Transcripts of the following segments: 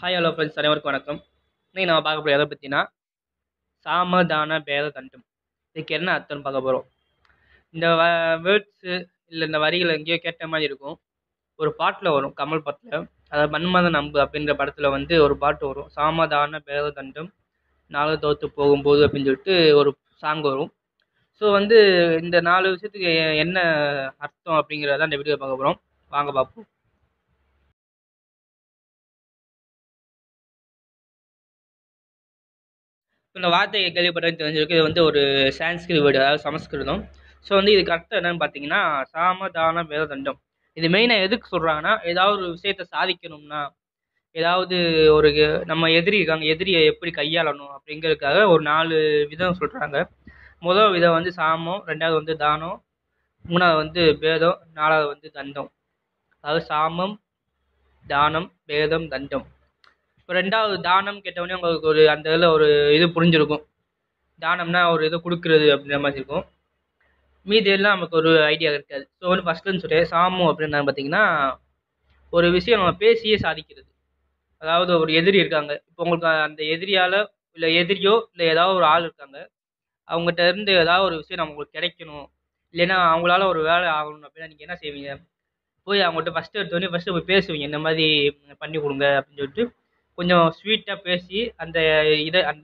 hi hello friends அனைவருக்கும் வணக்கம் இன்னைக்கு நம்ம பார்க்க போகிற எதை பற்றினா சாமதான பேத தண்டம் இதுக்கு என்ன அர்த்தம்னு பார்க்க போகிறோம் இந்த வ வேர்ட்ஸு இல்லை இந்த வரிகள் எங்கேயோ கேட்ட மாதிரி இருக்கும் ஒரு பாட்டில் வரும் கமல் படத்தில் அதாவது மன்மத நம்பு அப்படின்ற படத்தில் வந்து ஒரு பாட்டு வரும் சாமதான பேத தண்டம் நாலு தோத்து போகும்போது அப்படின்னு சொல்லிட்டு ஒரு சாங் வரும் ஸோ வந்து இந்த நாலு விஷயத்துக்கு எ- என்ன அர்த்தம் அப்படிங்கிறத இந்த வீடியோ பார்க்க போகிறோம் வாங்க பார்ப்போம் இந்த வார்த்தையை கேள்விப்பட்டது தெரிஞ்சிருக்கு இது வந்து ஒரு சான்ஸ்கிரிட் வேர்டு அதாவது சமஸ்கிருதம் ஸோ வந்து இதுக்கு அர்த்தம் என்னன்னு பார்த்தீங்கன்னா சாமதான வேததண்டம் இது மெயினாக எதுக்கு சொல்கிறாங்கன்னா ஏதாவது ஒரு விஷயத்தை சாதிக்கணும்னா ஏதாவது ஒரு நம்ம எதிரி இருக்காங்க எதிரியை எப்படி கையாளணும் அப்படிங்கிறதுக்காக ஒரு நாலு விதம் சொல்கிறாங்க முதல் விதம் வந்து சாமம் ரெண்டாவது வந்து தானம் மூணாவது வந்து பேதம் நாலாவது வந்து தண்டம் அதாவது சாமம் தானம் பேதம் தண்டம் இப்போ ரெண்டாவது தானம் கேட்டவொடனே உங்களுக்கு ஒரு அந்த இதில் ஒரு இது புரிஞ்சிருக்கும் தானம்னா ஒரு இது கொடுக்குறது அப்படின்ற மாதிரி இருக்கும் மீதி எல்லாம் நமக்கு ஒரு ஐடியா இருக்காது ஸோ வந்து ஃபஸ்ட்டுன்னு சொல்லிட்டு சாமம் அப்படின்னா பார்த்தீங்கன்னா ஒரு விஷயம் நம்ம பேசியே சாதிக்கிறது அதாவது ஒரு எதிரி இருக்காங்க இப்போ உங்களுக்கு அந்த எதிரியால் இல்லை எதிரியோ இல்லை ஏதாவது ஒரு ஆள் இருக்காங்க அவங்ககிட்ட இருந்து ஏதாவது ஒரு விஷயம் நமக்கு கிடைக்கணும் இல்லைன்னா அவங்களால ஒரு வேலை ஆகணும் அப்படின்னா நீங்கள் என்ன செய்வீங்க போய் அவங்ககிட்ட ஃபஸ்ட்டு எடுத்தோடனே ஃபஸ்ட்டு போய் பேசுவீங்க இந்த மாதிரி பண்ணி கொடுங்க அப்படின்னு சொல்லிட்டு கொஞ்சம் ஸ்வீட்டாக பேசி அந்த இதை அந்த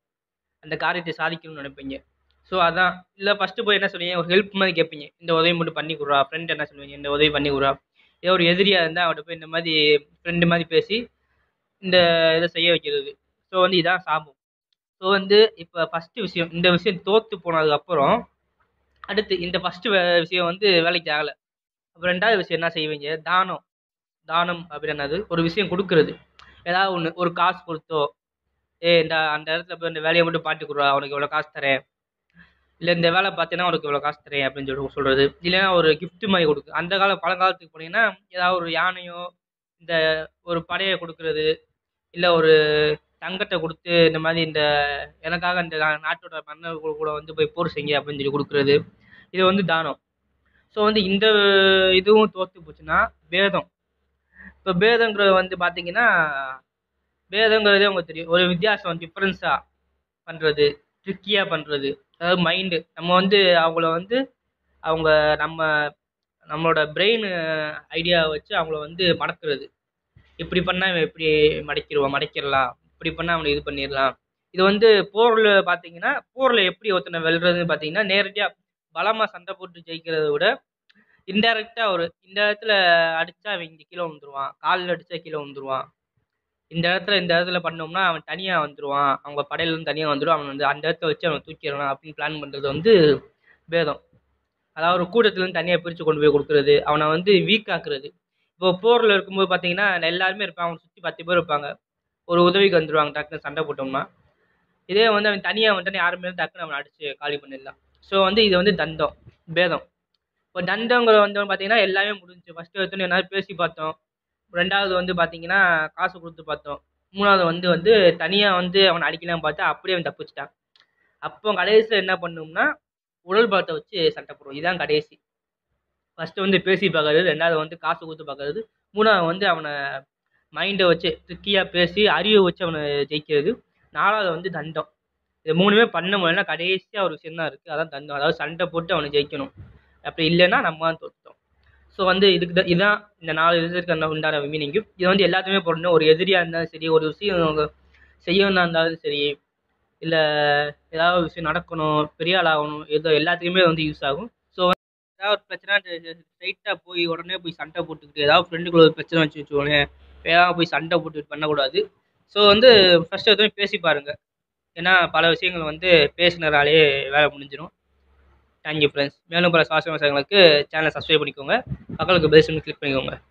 அந்த காரியத்தை சாதிக்கணும்னு நினைப்பீங்க ஸோ அதான் இல்லை ஃபஸ்ட்டு போய் என்ன சொல்லுவீங்க ஒரு ஹெல்ப் மாதிரி கேட்பீங்க இந்த உதவி மட்டும் பண்ணி கொடுறா ஃப்ரெண்ட் என்ன சொல்லுவீங்க இந்த உதவி பண்ணி கொடுறா ஏதோ ஒரு எதிரியாக இருந்தால் அவர்கிட்ட போய் இந்த மாதிரி ஃப்ரெண்டு மாதிரி பேசி இந்த இதை செய்ய வைக்கிறது ஸோ வந்து இதான் சாபம் ஸோ வந்து இப்போ ஃபஸ்ட்டு விஷயம் இந்த விஷயம் தோற்று போனதுக்கப்புறம் அடுத்து இந்த ஃபஸ்ட்டு விஷயம் வந்து வேலைக்கு ஆகலை அப்புறம் ரெண்டாவது விஷயம் என்ன செய்வீங்க தானம் தானம் அப்படின்னது ஒரு விஷயம் கொடுக்கறது ஏதாவது ஒன்று ஒரு காசு கொடுத்தோ ஏ இந்த அந்த இடத்துல போய் இந்த வேலையை மட்டும் பார்த்து கொடுறா உனக்கு இவ்வளோ காசு தரேன் இல்லை இந்த வேலை பார்த்தீங்கன்னா உனக்கு இவ்வளோ காசு தரேன் அப்படின்னு சொல்லி சொல்கிறது இல்லைன்னா ஒரு gift மாதிரி கொடுக்கு அந்த கால பழங்காலத்துக்கு போனீங்கன்னா ஏதாவது ஒரு யானையோ இந்த ஒரு படையை கொடுக்கறது இல்லை ஒரு தங்கத்தை கொடுத்து இந்த மாதிரி இந்த எனக்காக இந்த நா- நாட்டோட மன்னர்கள் கூட வந்து போய் போர் செய்யுங்க அப்படின்னு சொல்லி கொடுக்கறது இது வந்து தானம் ஸோ வந்து இந்த இதுவும் தோற்று போச்சுன்னா பேதம் இப்போ பேதங்கிறது வந்து பார்த்தீங்கன்னா பேதங்கிறதே உங்களுக்கு தெரியும் ஒரு வித்தியாசம் டிஃப்ரென்ஸாக பண்ணுறது ட்ரிக்கியாக பண்ணுறது அதாவது மைண்டு நம்ம வந்து அவங்கள வந்து அவங்க நம்ம நம்மளோட பிரெயின் ஐடியா வச்சு அவங்கள வந்து மடக்குறது இப்படி பண்ணால் இவன் இப்படி மடக்கிடுவான் மடக்கிடலாம் இப்படி பண்ணால் அவனை இது பண்ணிடலாம் இது வந்து போரில் பார்த்தீங்கன்னா போரில் எப்படி ஒருத்தனை வெல்றதுன்னு பார்த்தீங்கன்னா நேரடியாக பலமாக சண்டை போட்டு ஜெயிக்கிறத விட இன்டெரக்டாக ஒரு இந்த இடத்துல அடித்தா அவன் இங்கே கீழே வந்துருவான் காலில் அடித்தா கீழே வந்துருவான் இந்த இடத்துல இந்த இடத்துல பண்ணோம்னா அவன் தனியாக வந்துடுவான் அவங்க படையிலேருந்து தனியாக வந்துடும் அவன் வந்து அந்த இடத்த வச்சு அவனை தூக்கிடலாம் அப்படின்னு பிளான் பண்ணுறது வந்து பேதம் அதாவது ஒரு கூட்டத்துலேருந்து தனியாக பிரித்து கொண்டு போய் கொடுக்குறது அவனை வந்து வீக் ஆக்குறது இப்போ போரில் இருக்கும்போது பார்த்தீங்கன்னா எல்லாருமே இருப்பாங்க அவனை சுற்றி பத்து பேர் இருப்பாங்க ஒரு உதவிக்கு வந்துடுவாங்க டக்குன்னு சண்டை போட்டோம்னா இதே வந்து அவன் தனியாக வந்துட்டு யாருமே டக்குன்னு அவனை அடித்து காலி பண்ணிடலாம் ஸோ வந்து இது வந்து தண்டம் பேதம் இப்போ தண்டங்கிற வந்து பார்த்தீங்கன்னா எல்லாமே முடிஞ்சுச்சு ஃபஸ்ட்டு எடுத்தோன்னே என்ன பேசி பார்த்தோம் ரெண்டாவது வந்து பார்த்தீங்கன்னா காசு கொடுத்து பார்த்தோம் மூணாவது வந்து வந்து தனியாக வந்து அவனை அடிக்கலாம் பார்த்தா அப்படியே அவன் தப்பிச்சிட்டான் அப்போ கடைசியில் என்ன பண்ணோம்னா உடல் பலத்தை வச்சு சண்டை போடுவோம் இதுதான் கடைசி ஃபஸ்ட்டு வந்து பேசி பார்க்கறது ரெண்டாவது வந்து காசு கொடுத்து பார்க்கறது மூணாவது வந்து அவனை மைண்டை வச்சு ட்ரிக்கியாக பேசி அறிவை வச்சு அவனை ஜெயிக்கிறது நாலாவது வந்து தண்டம் இது மூணுமே பண்ண முடியலன்னா கடைசியாக ஒரு விஷயம் தான் இருக்குது அதான் தண்டம் அதாவது சண்டை போட்டு அவனை ஜெயிக்கணும் அப்படி இல்லைன்னா நம்ம தான் தோற்றுட்டோம் ஸோ வந்து இதுக்கு தான் இதுதான் இந்த நாலு விஷயத்துக்கு உண்டான மீனிங்கு இது வந்து எல்லாத்துக்குமே போடணும் ஒரு எதிரியாக இருந்தாலும் சரி ஒரு விஷயம் அவங்க செய்யணும்னா இருந்தாலும் சரி இல்லை ஏதாவது ஒரு விஷயம் நடக்கணும் பெரிய ஆள் ஆகணும் ஏதோ எல்லாத்துக்குமே வந்து யூஸ் ஆகும் ஸோ ஏதாவது ஒரு பிரச்சனை ஸ்ட்ரைட்டாக போய் உடனே போய் சண்டை போட்டுக்கிட்டு ஏதாவது ஃப்ரெண்டுக்குள்ள ஒரு பிரச்சனை வச்சு வச்சுக்கோங்களேன் ஏதாவது போய் சண்டை போட்டுக்கிட்டு பண்ணக்கூடாது ஸோ வந்து ஃபஸ்ட்டு எதுவும் பேசி பாருங்கள் ஏன்னா பல விஷயங்கள் வந்து பேசினதாலே வேலை முடிஞ்சிடும் தேங்க்யூ ஃப்ரெண்ட்ஸ் மேலும் பல சுவாச விஷயங்களுக்கு சேனலை சப்ஸ்கிரைப் பண்ணிக்கோங்க பக்கத்துக்கு பெல் சிம்னு கிளிக் பண்ணிக்கோங்க